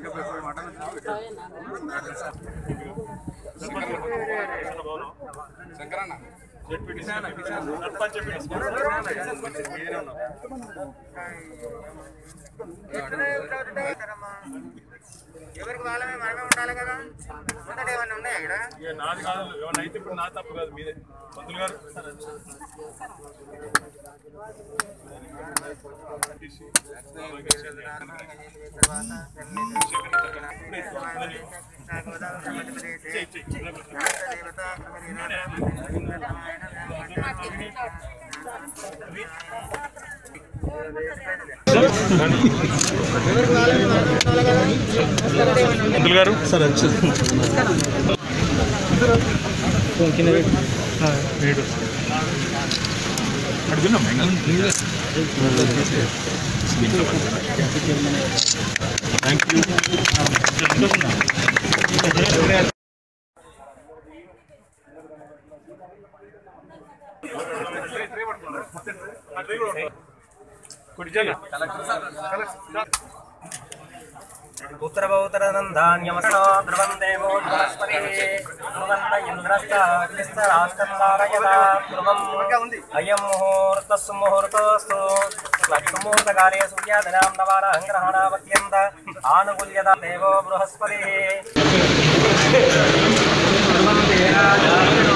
ఎవరికి వాళ్ళమే మనమే ఉండాలి కదా ముందట ఏమన్నా ఉన్నాయా ఇక్కడ ఇక నాది కాదు ఏమన్నా అయితే ఇప్పుడు నా తప్పు కాదు మీదే పంతులు గారు పంతులు గారు సరే ఏడు అడుగున్నాం థ్యాంక్ యూ కుడిజన ఉత్తరభౌతరనందాన్యమసో ధ్రువం దేవో ధ్రువస్పతి ధ్రువంత ఇంద్రస్తాగ్నిస్తరాష్టందారయత ధ్రువం అయం ముహూర్తస్సు ముహూర్తోస్తు లక్ష్మూర్తకాలే సూర్యాదనాం నవానాహం గ్రహణాపత్యంత ఆనుకూల్యత దేవో బృహస్పతి ధ్రువం దేరాజ